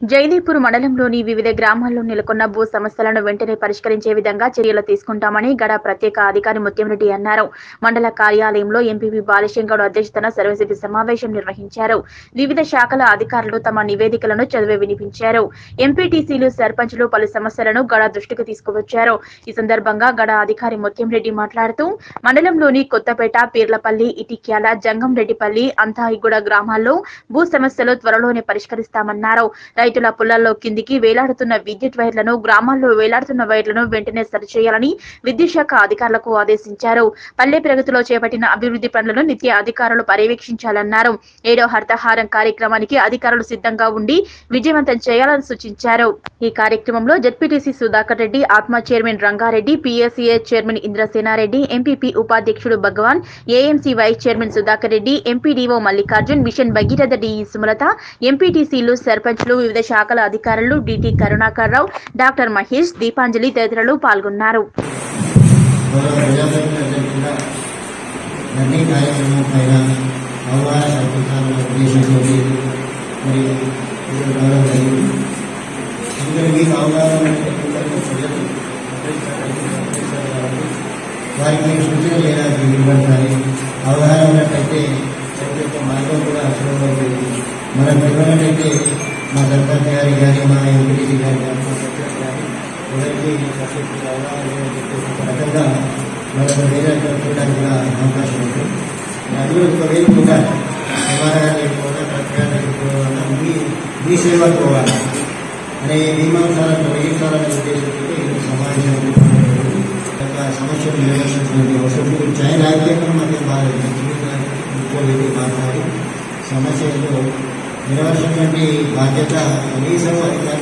జైదీపూర్ మండలంలోని వివిధ గ్రామాల్లో నెలకొన్న భూ సమస్యలను వెంటనే పరిష్కరించే విధంగా చర్యలు తీసుకుంటామని గడ ప్రత్యేక అధికారి ముత్యంరెడ్డి అన్నారు మండల కార్యాలయంలో ఎంపీపీ బాలశంకర్ అధ్యక్షతన సర్వసభ్య సమావేశం నిర్వహించారు వివిధ శాఖల అధికారులు తమ నివేదికలను చదివి వినిపించారు ఎంపీటీసీలు సర్పంచ్లు పలు సమస్యలను గడ దృష్టికి తీసుకువచ్చారు ఈ సందర్భంగా గడ అధికారి ముత్యంరెడ్డి మాట్లాడుతూ మండలంలోని కొత్తపేట పీర్లపల్లి ఇటిక్యాల జంగంరెడ్డిపల్లి అంతాయిగూడ గ్రామాల్లో భూ సమస్యలు త్వరలోనే పరిష్కరిస్తామన్నారు రైతుల పొలాల్లో కిందికి వేలాడుతున్న విద్యుత్ వైర్లను గ్రామాల్లో వేలాడుతున్న వైర్లను వెంటనే సరిచేయాలని విద్యుత్ శాఖ అధికారులకు ఆదేశించారు పల్లె ప్రగతిలో చేపట్టిన అభివృద్ధి పనులను నిత్య అధికారులు పర్యవేక్షించాలన్నారు ఏడో హర్తహారం కార్యక్రమానికి అధికారులు సిద్ధంగా ఉండి విజయవంతం చేయాలని సూచించారు ఈ కార్యక్రమంలో ZPTC Sudhakar Reddy ATMA chairman Rangareddy PSCA chairman Indrasenareddy MPP ఉపాధ్యక్షుడు Bhagavan AMC vice chairman Sudhakar Reddy MPDO Mallikarjun mission Bhagiratha DE Sumalatha ఎంపీటీసీలు సర్పంచ్లు వివిధ శాఖల అధికారులు డిటి కరుణాకర్ రావు డాక్టర్ మహేష్ దీపాంజలి తదితరులు పాల్గొన్నారు గౌరవ ప్రజాప్రతినిధులు అన్ని కార్యక్రమం పైన అవగాహన కల్పించాలన్న ఉద్దేశంతో మరి ఇది రావడం జరిగింది అందుకని మీకు అవగాహన ఉన్నటువంటి ప్రజలు వారికి మీరు సూచన చేయడానికి ఇవ్వండి అవగాహన ఉన్నట్టయితే ప్రతి ఒక్క మార్గం కూడా సులభం అవుతుంది మనం తెలియనట్టయితే మా సర్పంచ్ గారి కానీ మా ఎంపీటీసీ గారి కానీ మా సర్పంచ్ గారి ఎవరికి సబ్జెక్టు అవగాహన లేదని చెప్పేసి ఒక రకంగా మరొక వేరే రకంగా చూడడానికి కూడా అవకాశం ఉంటుంది అందులో ఒక వేరు ఉండాలి సమాధానం లేకపోవడం కరెక్ట్గా లేకపోవడం మీ మీ సేవకు పోవాలి అనే మీమాంసాలను వేయించాలనే ఉద్దేశంతో ఈ సమావేశం పెట్టుకున్నప్పుడు ఒక సమస్యను నిర్వహించినటువంటి అవసరం ఉంది. ఛాయ్ రాజకీయం మాకు బాగాలేదు ముఖ్యమంత్రి మాట్లాడి సమస్యలు నిర్వహించినటువంటి బాధ్యత కనీసం అధికారులు